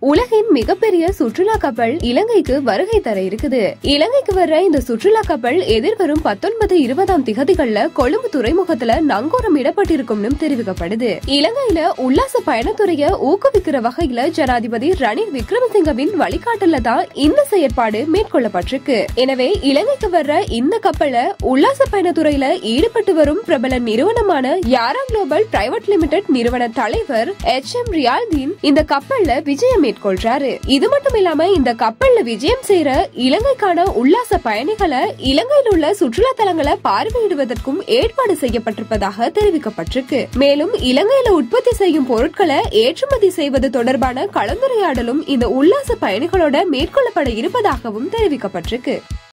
உலகின் மிகப்பெரிய சுற்றுலா கப்பல் இலங்கைக்கு வருகை தர இருக்குது இலங்கைக்கு வர்ற இந்த சுற்றுலா கப்பல் எதிர்வரும் பத்தொன்பது இருபதாம் திகதிகள்ல கொழும்பு துறைமுகத்துல நங்கூரம் இடப்பட்டிருக்கும்னு தெரிவிக்கப்படுது இலங்கையில உல்லாச பயணத்துறைய ஊக்குவிக்கிற வகையில ஜனாதிபதி ரணில் விக்ரமசிங்கவின் வழிகாட்டல தான் இந்த செயற்பாடு மேற்கொள்ளப்பட்டிருக்கு எனவே இலங்கைக்கு வர்ற இந்த கப்பலை உல்லாச பயணத்துறையில ஈடுபட்டு வரும் பிரபல நிறுவனமான யாரா குளோபல் பிரைவேட் லிமிடெட் நிறுவன தலைவர் எச் எம் ரியால்தீன் இந்த கப்பல்ல விஜயம் மேற்கொள்றாரு இது மட்டும் இல்லாம இந்த கப்பல்ல விஜயம் செய்யற இலங்கைக்கான உல்லாச பயணிகளை இலங்கையில் உள்ள சுற்றுலா தலங்களை பார்வையிடுவதற்கும் ஏற்பாடு செய்யப்பட்டிருப்பதாக தெரிவிக்கப்பட்டிருக்கு மேலும் இலங்கையில உற்பத்தி செய்யும் பொருட்களை ஏற்றுமதி செய்வது தொடர்பான கலந்துரையாடலும் இந்த உல்லாச பயணிகளோட மேற்கொள்ளப்பட இருப்பதாகவும் தெரிவிக்கப்பட்டிருக்கு